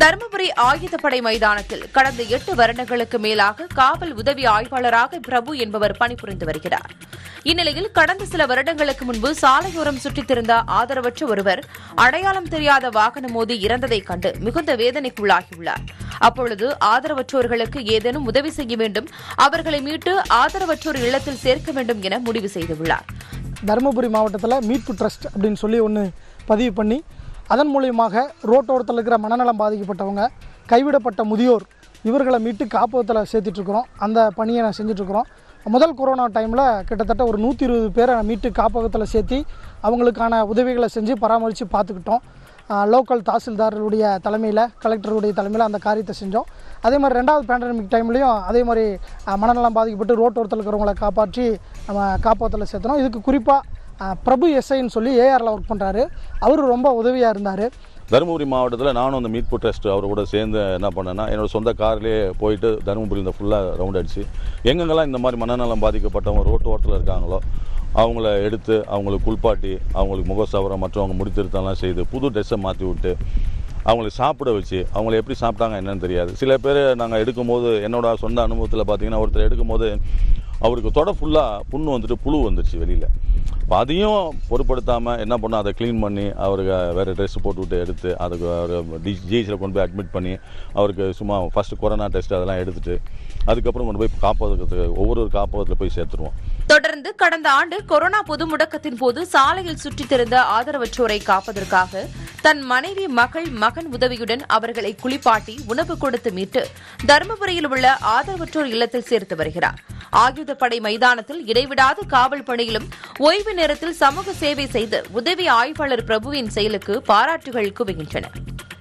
தருமபுரி ஆயுதப்படை மைதானத்தில் கடந்த எட்டு வருடங்களுக்கு மேலாக காவல் உதவி ஆய்வாளராக பிரபு என்பவர் பணிபுரிந்து வருகிறார் இந்நிலையில் கடந்த சில வருடங்களுக்கு முன்பு சாலையோரம் சுற்றித் திரிந்த ஆதரவற்ற ஒருவர் அடையாளம் தெரியாத வாகனம் மோதி இறந்ததைக் கண்டு மிகுந்த வேதனைக்குள்ளாகியுள்ளார் அப்பொழுது ஆதரவற்றோர்களுக்கு ஏதேனும் உதவி செய்ய வேண்டும் அவர்களை மீட்டு ஆதரவற்றோர் இல்லத்தில் சேர்க்க வேண்டும் என முடிவு செய்துள்ளார் தருமபுரி மாவட்டத்தில் மீட்பு ட்ரஸ்ட் அப்படின்னு சொல்லி ஒன்று பதிவு பண்ணி அதன் மூலியமாக ரோட்டோரத்தில் இருக்கிற மனநலம் பாதிக்கப்பட்டவங்க கைவிடப்பட்ட முதியோர் இவர்களை மீட்டு காப்பகத்தில் சேர்த்துட்ருக்குறோம் அந்த பணியை நான் செஞ்சிட்ருக்குறோம் முதல் கொரோனா டைமில் கிட்டத்தட்ட ஒரு நூற்றி இருபது பேரை மீட்டு காப்பகத்தில் சேர்த்து அவங்களுக்கான உதவிகளை செஞ்சு பராமரித்து பார்த்துக்கிட்டோம் லோக்கல் தாசில்தார்களுடைய தலைமையில் கலெக்டருடைய தலைமையில் அந்த காரியத்தை செஞ்சோம் அதே மாதிரி ரெண்டாவது பேண்டமிக் டைம்லேயும் அதே மாதிரி அஹ், மனநலம் பாதிக்கப்பட்டு ரோட்டோரத்தில் இருக்கிறவங்களை காப்பாற்றி நம்ம காப்பகத்தில் சேர்த்தணும் இதுக்கு குறிப்பாக பிரபு எஸ்ஐன்னு சொல்லி ஏஆரில் ஒர்க் பண்ணுறாரு அவர் ரொம்ப உதவியாக இருந்தார் தருமபுரி மாவட்டத்தில் நானும் அந்த மீட்பு ட்ரஸ்ட் அவர் கூட சேர்ந்து என்ன பண்ணேன்னா என்னோட சொந்த கார்லேயே போயிட்டு தருமபுரி இந்த ஃபுல்லாக ரவுண்ட் அடிச்சு எங்கெங்கெல்லாம் இந்த மாதிரி மனநலம் பாதிக்கப்பட்டவங்க ரோட்டு ஓரத்தில் இருக்காங்களோ அவங்கள எடுத்து அவங்களுக்கு குளிப்பாட்டி அவங்களுக்கு முகசவரம் மற்றவங்க முடித்திருத்தம்லாம் செய்து புது ட்ரெஸ்ஸை மாற்றி விட்டு அவங்களுக்கு சாப்பிட வச்சு அவங்கள எப்படி சாப்பிட்டாங்க என்னன்னு தெரியாது சில பேர் நாங்கள் எடுக்கும்போது என்னோட சொந்த அனுபவத்தில் பார்த்தீங்கன்னா ஒருத்தர் எடுக்கும்போது அவருக்கு தொடை ஃபுல்லாக புண்ணு வந்துட்டு புழு வந்துருச்சு வெளியில் இப்போ அதையும் பொருட்படுத்தாமல் என்ன பண்ணோம் அதை க்ளீன் பண்ணி அவருக்கு வேறு ட்ரெஸ் போட்டு விட்டு எடுத்து அதுக்கு அவர் ஜிஹெச்சில் கொண்டு போய் அட்மிட் பண்ணி அவருக்கு சும்மா ஃபஸ்ட்டு கொரோனா டெஸ்ட் அதெல்லாம் எடுத்துட்டு அதுக்கப்புறம் கொண்டு போய் காப்பகத்துக்கு ஒவ்வொரு காப்பகத்தில் போய் சேர்த்துருவோம் தொடர்ந்து கடந்த ஆண்டு கொரோனா பொது முடக்கத்தின் போது சாலையில் சுற்றித் திரிந்த ஆதரவற்றோரை காப்பதற்காக தன் மனைவி மகள் மகன் உதவியுடன் அவர்களை குளிப்பாட்டி உணவு கொடுத்து மீட்டு தருமபுரியில் உள்ள ஆதரவற்றோர் இல்லத்தில் சேர்த்து வருகிறார் ஆயுதப்படை மைதானத்தில் இடைவிடாத காவல் பணியிலும் ஓய்வு நேரத்தில் சமூக சேவை செய்து உதவி ஆய்வாளர் பிரபுவின் செயலுக்கு பாராட்டுகள் குவிகின்றன